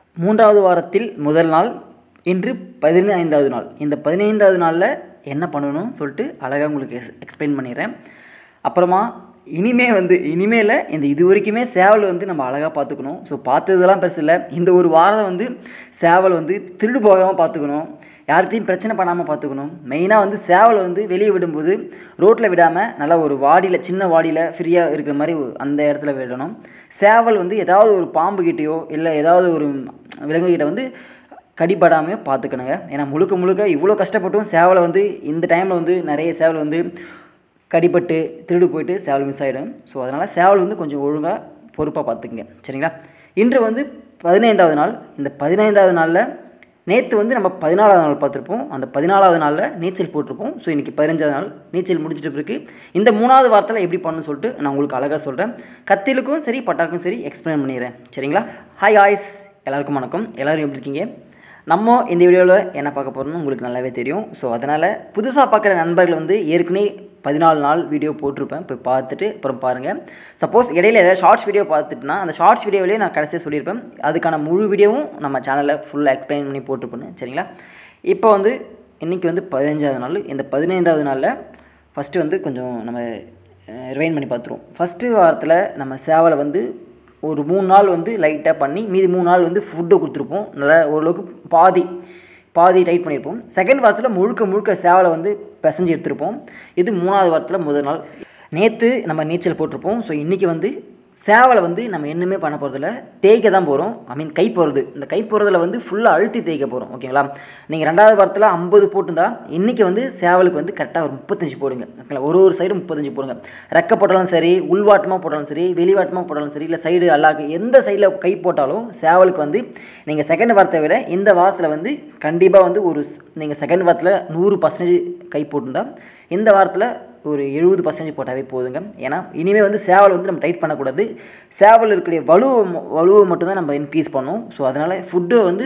மூன்றாவது வாரத்தில் முதல் நாள் இன்று பதினைந்தாவது நாள் இந்த பதினைந்தாவது நாளில் என்ன பண்ணணும் சொல்லிட்டு அழகாக உங்களுக்கு எக்ஸ் எக்ஸ்பிளைன் பண்ணிடுறேன் அப்புறமா இனிமே வந்து இனிமேல் இந்த இது வரைக்குமே சேவல் வந்து நம்ம அழகாக பார்த்துக்கணும் ஸோ பார்த்ததெல்லாம் பெருசு இல்லை இந்த ஒரு வாரம் வந்து சேவல் வந்து திருடு போகாமல் பார்த்துக்கணும் யார்கிட்டையும் பிரச்சனை பண்ணாமல் பார்த்துக்கணும் மெயினாக வந்து சேவலை வந்து வெளியே விடும்போது ரோட்டில் விடாமல் நல்லா ஒரு வாடியில் சின்ன வாடியில் ஃப்ரீயாக இருக்கிற மாதிரி ஒரு- அந்த இடத்துல விடணும் சேவல் வந்து ஏதாவது ஒரு பாம்பு கிட்டேயோ இல்லை ஏதாவது ஒரு விலங்குகிட்ட வந்து கடிபடாமல் பார்த்துக்கணுங்க ஏன்னா முழுக்க முழுக்க இவ்வளோ கஷ்டப்பட்டும் சேவலை வந்து இந்த டைமில் வந்து நிறைய சேவல் வந்து கடிபட்டு திருடு போயிட்டு சேவல் மிஸ் ஆகிடும் ஸோ அதனால் சேவல் வந்து கொஞ்சம் ஒழுங்காக பொறுப்பாக பார்த்துக்குங்க சரிங்களா இன்று வந்து பதினைந்தாவது நாள் இந்த பதினைந்தாவது நாளில் நேற்று வந்து நம்ம பதினாலாவது நாள் பார்த்துருப்போம் அந்த பதினாலாவது நாளில் நீச்சல் போட்டிருப்போம் ஸோ இன்றைக்கி பதினஞ்சாவது நாள் நீச்சல் முடிச்சிட்டு பிறகு இந்த மூணாவது வாரத்தில் எப்படி பண்ணணும்னு சொல்லிட்டு நான் உங்களுக்கு அழகாக சொல்கிறேன் கத்திலுக்கும் சரி பட்டாக்கும் சரி எக்ஸ்பிளைன் பண்ணிடுறேன் சரிங்களா ஹாய் ஆய்ஸ் எல்லாருக்கும் வணக்கம் எல்லோரும் எப்படி இருக்கீங்க நம்ம இந்த வீடியோவில் என்ன பார்க்க போகிறோம்னு உங்களுக்கு நல்லாவே தெரியும் ஸோ அதனால் புதுசாக பார்க்குற நண்பர்கள் வந்து ஏற்கனவே பதினாலு நாள் வீடியோ போட்டிருப்பேன் போய் பார்த்துட்டு அப்புறம் பாருங்கள் சப்போஸ் இடையில ஏதாவது ஷார்ட்ஸ் வீடியோ பார்த்துட்டுனா அந்த ஷார்ட்ஸ் வீடியோவிலேயே நான் கடைசியாக சொல்லியிருப்பேன் அதுக்கான முழு வீடியோவும் நம்ம சேனலில் ஃபுல்லாக எக்ஸ்பிளைன் பண்ணி போட்டிருப்பேன் சரிங்களா இப்போ வந்து இன்றைக்கி வந்து பதினஞ்சாவது நாள் இந்த பதினைந்தாவது நாளில் ஃபஸ்ட்டு வந்து கொஞ்சம் நம்ம ரிவைன் பண்ணி பார்த்துருவோம் ஃபஸ்ட்டு வாரத்தில் நம்ம சேவலை வந்து ஒரு மூணு நாள் வந்து லைட்டாக பண்ணி மீதி மூணு நாள் வந்து ஃபுட்டை கொடுத்துருப்போம் நல்லா ஓரளவுக்கு பாதி பாதி டைட் பண்ணியிருப்போம் செகண்ட் வாரத்தில் முழுக்க முழுக்க சேவலை வந்து பிசைஞ்சு எடுத்திருப்போம் இது மூணாவது வாரத்தில் முதல் நாள் நேற்று நம்ம நீச்சல் போட்டிருப்போம் ஸோ இன்றைக்கி வந்து சேவலை வந்து நம்ம என்னமே பண்ண போகிறதில்ல தேய்க்க தான் போகிறோம் ஐ மீன் கை போகிறது இந்த கை போகிறதுல வந்து ஃபுல்லாக அழுத்தி தேய்க்க போகிறோம் ஓகேங்களா நீங்கள் ரெண்டாவது வாரத்தில் ஐம்பது போட்டுருந்தா இன்றைக்கி வந்து சேவலுக்கு வந்து கரெக்டாக ஒரு முப்பத்தஞ்சு போடுங்க ஓகேங்களா ஒரு ஒரு சைடு முப்பத்தஞ்சு போடுங்க ரெக்க போட்டாலும் சரி உள்வாட்டமாக போட்டாலும் சரி வெளிவாட்டமாக போட்டாலும் சரி இல்லை சைடு அல்லாக்கு எந்த சைடில் கை போட்டாலும் சேவலுக்கு வந்து நீங்கள் செகண்ட் வாரத்தை விட இந்த வாரத்தில் வந்து கண்டிப்பாக வந்து ஒரு நீங்கள் செகண்ட் வாரத்தில் நூறு பர்சன்டேஜ் கை போட்டிருந்தா இந்த வாரத்தில் ஒரு எழுபது பர்சன்டேஜ் போட்டாவே போதுங்க ஏன்னா இனிமேல் வந்து சேவல் வந்து நம்ம டைட் பண்ணக்கூடாது சேவல் இருக்கக்கூடிய வலுவை ம- வலுவை மட்டும்தான் நம்ம இன்க்ரீஸ் பண்ணணும் ஸோ அதனால் ஃபுட்டு வந்து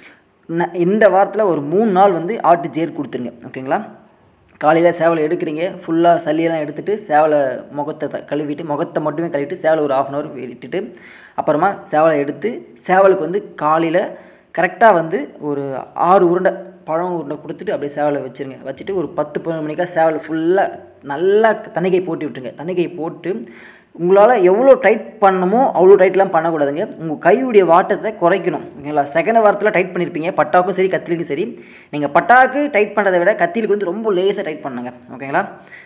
ந- இந்த வாரத்தில் ஒரு மூணு நாள் வந்து ஆட்டு ஜேர் கொடுத்துருங்க ஓகேங்களா காலையில் சேவலை எடுக்கிறீங்க ஃபுல்லாக சளியெல்லாம் எடுத்துட்டு சேவலை முகத்தை த- கழுவிட்டு முகத்தை மட்டுமே கழுவிட்டு சேவலை ஒரு ஆஃப் அன் ஹவர் விட்டுட்டு அப்புறமா சேவலை எடுத்து சேவலுக்கு வந்து காலையில் கரெக்டாக வந்து ஒரு ஆறு உருண்டை பழம் உருண்டை கொடுத்துட்டு அப்படியே சேவலை வச்சுருங்க வச்சுட்டு ஒரு பத்து பதினொரு மணிக்கா சேவலை ஃபுல்லாக நல்லா தண்ணிக்கை போட்டு விட்டுருங்க தண்ணிக்கை போட்டு உங்களால் எவ்வளோ டைட் பண்ணணுமோ அவ்வளோ டைட்லாம் பண்ணக்கூடாதுங்க உங்கள் கையுடைய வாட்டத்தை குறைக்கணும் ஓகேங்களா செகண்ட் வாரத்தில் டைட் பண்ணியிருப்பீங்க பட்டாவுக்கும் சரி கத்திலுக்கும் சரி நீங்கள் பட்டாவுக்கு டைட் பண்ணுறதை விட கத்திலுக்கு வந்து ரொம்ப லேசாக டைட் பண்ணுங்க ஓகேங்களா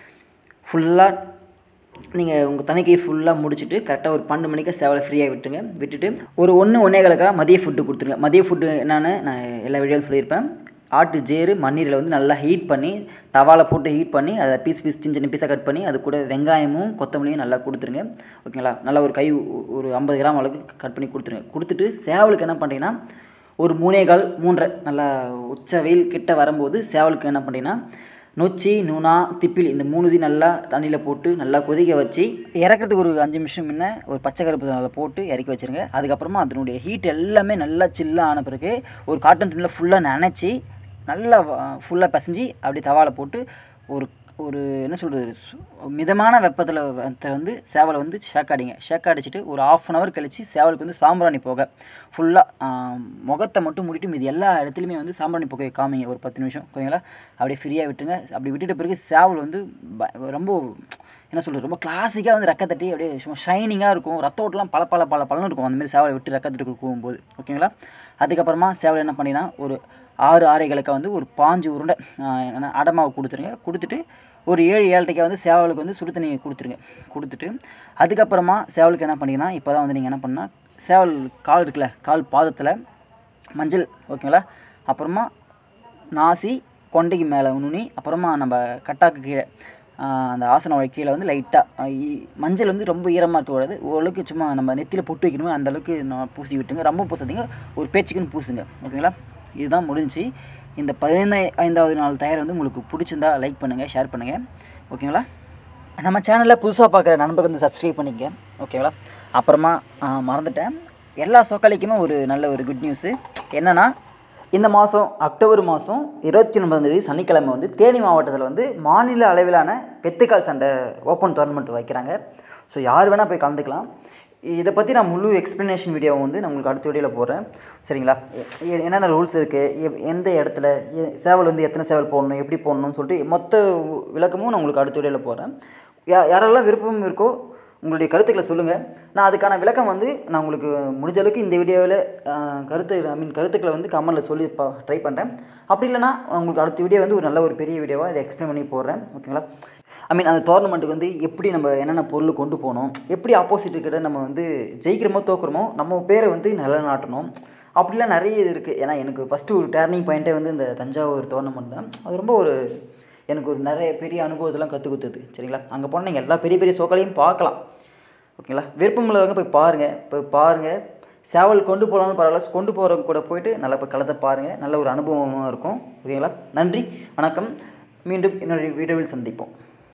ஃபுல்லாக நீங்கள் உங்கள் தனிக்கை ஃபுல்லாக முடிச்சுட்டு கரெக்டாக ஒரு பன்னெண்டு மணிக்கு சேவலை ஃப்ரீயாக விட்டுருங்க விட்டுட்டு ஒரு ஒன்று ஒன்றேகளுக்காக மதிய ஃபுட்டு கொடுத்துருங்க மதிய ஃபுட்டு என்னன்னு நான் எல்லா வீடியோவும் சொல்லியிருப்பேன் ஆட்டு ஜேரு மண்ணீரில் வந்து நல்லா ஹீட் பண்ணி தவால போட்டு ஹீட் பண்ணி அதை பீஸ் பீஸ் சின்ன சின்ன பீஸாக கட் பண்ணி அது கூட வெங்காயமும் கொத்தமல்லியும் நல்லா கொடுத்துருங்க ஓகேங்களா நல்லா ஒரு கை ஒரு ஐம்பது கிராம் அளவுக்கு கட் பண்ணி கொடுத்துருங்க கொடுத்துட்டு சேவலுக்கு என்ன பண்ணுறீங்கன்னா ஒரு மூணே கால் மூன்றரை நல்லா உச்ச வெயில் கிட்ட வரும்போது சேவலுக்கு என்ன பண்ணுறீங்கன்னா நொச்சி நூனா திப்பில் இந்த மூணுதி நல்லா தண்ணியில் போட்டு நல்லா கொதிக்க வச்சு இறக்கிறதுக்கு ஒரு அஞ்சு நிமிஷம் முன்ன ஒரு பச்சை கருப்பு அதில் போட்டு இறக்கி வச்சுருங்க அதுக்கப்புறமா அதனுடைய ஹீட் எல்லாமே நல்லா சில்லாக ஆன பிறகு ஒரு காட்டன் துணியில் ஃபுல்லாக நனைச்சி நல்லா ஃபுல்லாக பிசைஞ்சு அப்படியே தவால போட்டு ஒரு ஒரு என்ன சொல்கிறது மிதமான வெப்பத்தில் வந்து சேவலை வந்து ஷேக் அடிங்க ஷேக் அடிச்சுட்டு ஒரு ஆஃப் அன் ஹவர் கழித்து சேவலுக்கு வந்து சாம்பிராணி போக ஃபுல்லாக முகத்தை மட்டும் மூடிட்டு மீதி எல்லா இடத்துலையுமே வந்து சாம்பிராணி புகையை காமிங்க ஒரு பத்து நிமிஷம் ஓகேங்களா அப்படியே ஃப்ரீயாக விட்டுங்க அப்படி விட்டுட்ட பிறகு சேவல் வந்து ப- ரொம்ப என்ன சொல்கிறது ரொம்ப கிளாசிக்காக வந்து ரெக்க தட்டி அப்படியே சும்மா ஷைனிங்காக இருக்கும் ரத்த ஓட்டெல்லாம் பல பல பல பலன்னு இருக்கும் அந்த மாதிரி சேவலை விட்டு ரெக்க தட்டி போகும்போது ஓகேங்களா அதுக்கப்புறமா சேவல் என்ன பண்ணினா ஒரு ஆறு ஆரைகளுக்கு வந்து ஒரு பாஞ்சு உருண்டை ஆஹ், என்ன அடமாவை கொடுத்துருங்க கொடுத்துட்டு ஒரு ஏழு ஏழரைக்கு வந்து சேவலுக்கு வந்து சுடு தண்ணி கொடுத்துருங்க கொடுத்துட்டு அதுக்கப்புறமா சேவலுக்கு என்ன பண்ணிங்கன்னா இப்போ தான் வந்து நீங்கள் என்ன பண்ணால் சேவல் கால் இருக்குல்ல கால் பாதத்தில் மஞ்சள் ஓகேங்களா அப்புறமா நாசி கொண்டைக்கு மேலே நுனி அப்புறமா நம்ம கட்டாக்கு கீழே ஆஹ் அந்த ஆசன வழி கீழே வந்து லைட்டாக மஞ்சள் வந்து ரொம்ப ஈரமாக இருக்கக்கூடாது ஓரளவுக்கு சும்மா நம்ம நெத்தியில் பொட்டு வைக்கணுமோ அந்த அளவுக்கு நான் பூசி விட்டுங்க ரொம்ப பூசாதீங்க ஒரு பேச்சுக்குன்னு பூசுங்க ஓகேங்களா இதுதான் முடிஞ்சுச்சு இந்த பதினைந்து ஐந்தாவது நாள் தயார் வந்து உங்களுக்கு பிடிச்சிருந்தா லைக் பண்ணுங்கள் ஷேர் பண்ணுங்கள் ஓகேங்களா நம்ம சேனலில் புதுசாக பார்க்குற நண்பர்கள் வந்து சப்ஸ்கிரைப் பண்ணிக்க ஓகேங்களா அப்புறமா ஆ, மறந்துட்டேன் எல்லா சொக்காலிக்குமே ஒரு நல்ல ஒரு குட் நியூஸு என்னென்னா இந்த மாதம் அக்டோபர் மாதம் இருபத்தி ஒன்பதாம் தேதி சனிக்கிழமை வந்து தேனி மாவட்டத்தில் வந்து மாநில அளவிலான பெத்துக்கால் சண்டை ஓப்பன் டோர்னமெண்ட் வைக்கிறாங்க ஸோ யார் வேணால் போய் கலந்துக்கலாம் இதை பற்றி நான் முழு எக்ஸ்ப்ளனேஷன் வீடியோவை வந்து நான் உங்களுக்கு அடுத்த வீடியோவில் போடுறேன் சரிங்களா எ- என்னென்ன ரூல்ஸ் இருக்குது எந்த இடத்துல எ- சேவல் வந்து எத்தனை சேவல் போடணும் எப்படி போடணும்னு சொல்லிட்டு மொத்த விளக்கமும் நான் உங்களுக்கு அடுத்த வீடியோவில் போடுறேன் யா யாரெல்லாம் விருப்பம் இருக்கோ உங்களுடைய கருத்துக்களை சொல்லுங்கள் நான் அதுக்கான விளக்கம் வந்து நான் உங்களுக்கு முடிஞ்ச அளவுக்கு இந்த வீடியோவில் கருத்து ஐ மீன் கருத்துக்களை வந்து கமெண்டில் சொல்லி பா ட்ரை பண்ணுறேன் அப்படி இல்லைனா உங்களுக்கு அடுத்த வீடியோ வந்து ஒரு நல்ல ஒரு பெரிய வீடியோவாக இதை எக்ஸ்பிளைன் பண்ணி போடுறேன் ஓகேங்களா ஐ மீன் அந்த டோர்னமெண்ட்டுக்கு வந்து எப்படி நம்ம என்னென்ன பொருள் கொண்டு போகணும் எப்படி ஆப்போசிட் கிட்ட நம்ம வந்து ஜெயிக்கிறோமோ தோக்குறோமோ நம்ம பேரை வந்து நிலநாட்டணும் அப்படிலாம் நிறைய இது இருக்குது ஏன்னா எனக்கு ஃபஸ்ட்டு ஒரு டேர்னிங் பாயிண்ட்டே வந்து இந்த தஞ்சாவூர் டோர்னமெண்ட் தான் அது ரொம்ப ஒரு எனக்கு ஒரு நிறைய பெரிய அனுபவத்தெல்லாம் கற்றுக் கொடுத்தது சரிங்களா அங்கே போனால் நீங்கள் எல்லா பெரிய பெரிய சோக்களையும் பார்க்கலாம் ஓகேங்களா விருப்பம் உள்ளவங்க போய் பாருங்கள் போய் பாருங்கள் சேவல் கொண்டு போகலான்னு பரவாயில்ல கொண்டு போகிறவங்க கூட போயிட்டு நல்லா போய் களத்தை பாருங்கள் நல்ல ஒரு அனுபவமாக இருக்கும் ஓகேங்களா நன்றி வணக்கம் மீண்டும் இன்னொரு வீடியோவில் சந்திப்போம்